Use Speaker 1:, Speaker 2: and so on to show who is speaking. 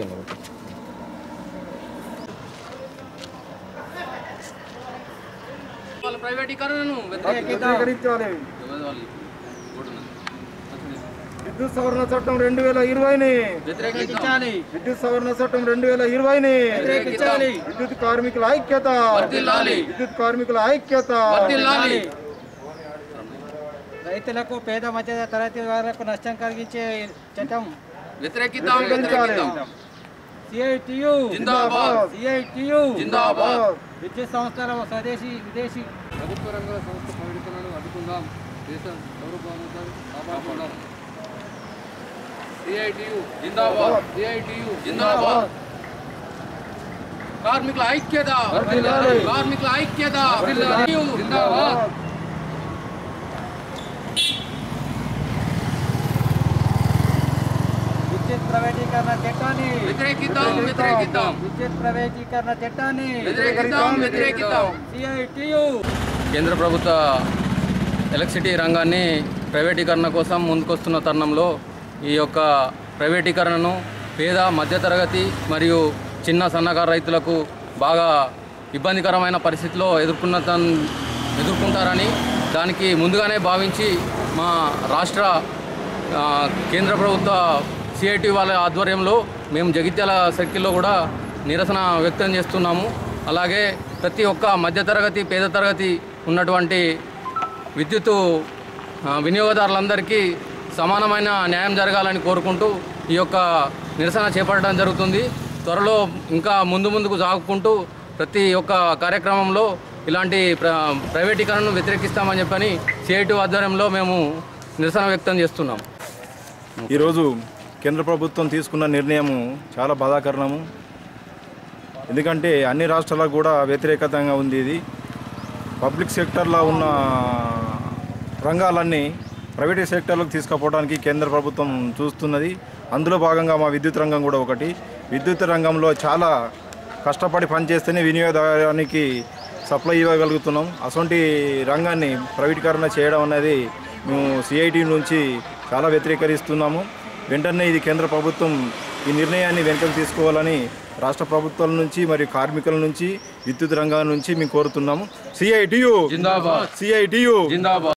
Speaker 1: Okay okay
Speaker 2: వాళ్ళ ప్రైవేటీకరణను
Speaker 3: వ్యతిరేకించాలి విద్యుత్ సవరణ చట్టం రెండు వేల ఇరవైని
Speaker 2: వ్యతిరేకించాలి
Speaker 3: విద్యుత్ సవరణ చట్టం రెండు వేల ఇరవైని
Speaker 2: వ్యతిరేకించాలి
Speaker 3: విద్యుత్ కార్మికుల ఐక్యత
Speaker 2: వర్ధిల్లాలి
Speaker 3: విద్యుత్ కార్మికుల ఐక్యత
Speaker 2: వర్ధిల్లాలి
Speaker 4: రైతులకు పేద మధ్య తరగతి వారికి నష్టం కలిగించే చట్టం
Speaker 2: వ్యతిరేకిద్దాం వ్యతిరేకిద్దాం
Speaker 4: సిఐటియు
Speaker 2: జిందాబాద్
Speaker 4: సిఐటియు
Speaker 2: జిందాబాద్
Speaker 4: విద్యుత్ సంస్థల స్వదేశీ విదేశీ
Speaker 5: ప్రభుత్వ రంగ సంస్థ ప్రైవేటీకరణను అడ్డుకుందాం దేశ గౌరవభావంతాన్ని కాపాడుకుందాం సిఐటియు
Speaker 2: జిందాబాద్
Speaker 5: సిఐటియు
Speaker 2: జిందాబాద్ కార్మికుల ఐక్యత
Speaker 5: వర్ధిల్లాలి.
Speaker 2: కార్మికుల ఐక్యత
Speaker 5: జిందాబాద్
Speaker 4: విద్యుత్ ప్రైవేటీకరణ చట్టాన్ని
Speaker 2: వ్యతిరేకిద్దాం వ్యతిరేకిద్దాం
Speaker 4: విద్యుత్ ప్రైవేటీకరణ చట్టాన్ని
Speaker 2: వ్యతిరేకిద్దాం వ్యతిరేకిద్దాం
Speaker 4: సిఐటియు
Speaker 5: కేంద్ర ప్రభుత్వ ఎలక్ట్రిసిటీ రంగాన్ని ప్రైవేటీకరణ కోసం ముందుకొస్తున్న తరుణంలో ఈ యొక్క ప్రైవేటీకరణను పేద మధ్యతరగతి మరియు చిన్న సన్నకారు రైతులకు బాగా ఇబ్బందికరమైన పరిస్థితిలో ఎదుర్కొన్న తన్- ఎదుర్కొంటారని దానికి ముందుగానే భావించి మా రాష్ట్ర ఆ, కేంద్ర ప్రభుత్వ సిఐటి వాళ్ళ ఆధ్వర్యంలో మేము జగిత్యాల సర్కిల్లో కూడా నిరసన వ్యక్తం చేస్తున్నాము అలాగే ప్రతి ఒక్క మధ్యతరగతి పేద తరగతి ఉన్నటువంటి విద్యుత్ ఆ, వినియోగదారులందరికీ సమానమైన న్యాయం జరగాలని కోరుకుంటూ ఈ యొక్క నిరసన చేపట్టడం జరుగుతుంది త్వరలో ఇంకా ముందు ముందుకు సాగుకుంటూ ప్రతి ఒక్క కార్యక్రమంలో ఇలాంటి ప్ర ప్రైవేటీకరణను వ్యతిరేకిస్తామని చెప్పని సిఐటి ఆధ్వర్యంలో మేము నిరసన వ్యక్తం చేస్తున్నాం
Speaker 3: ఈరోజు కేంద్ర ప్రభుత్వం తీసుకున్న నిర్ణయము చాలా బాధాకరణము ఎందుకంటే అన్ని రాష్ట్రాలకు కూడా వ్యతిరేకతంగా ఉంది ఇది పబ్లిక్ సెక్టర్లో ఉన్న రంగాలన్నీ ప్రైవేట్ సెక్టర్లకు తీసుకుపోవడానికి కేంద్ర ప్రభుత్వం చూస్తున్నది అందులో భాగంగా మా విద్యుత్ రంగం కూడా ఒకటి విద్యుత్ రంగంలో చాలా కష్టపడి పనిచేస్తేనే వినియోగదారానికి సప్లై ఇవ్వగలుగుతున్నాం అటువంటి రంగాన్ని ప్రైవేటీకరణ చేయడం అనేది మేము సిఐటి నుంచి చాలా వ్యతిరేకరిస్తున్నాము వెంటనే ఇది కేంద్ర ప్రభుత్వం ఈ నిర్ణయాన్ని వెనకకు తీసుకోవాలని రాష్ట్ర ప్రభుత్వాల నుంచి మరియు కార్మికుల నుంచి విద్యుత్ రంగం నుంచి మేము కోరుతున్నాము సిఐటియు
Speaker 5: జిందాబాద్
Speaker 3: సిఐటియు
Speaker 5: జిందాబాద్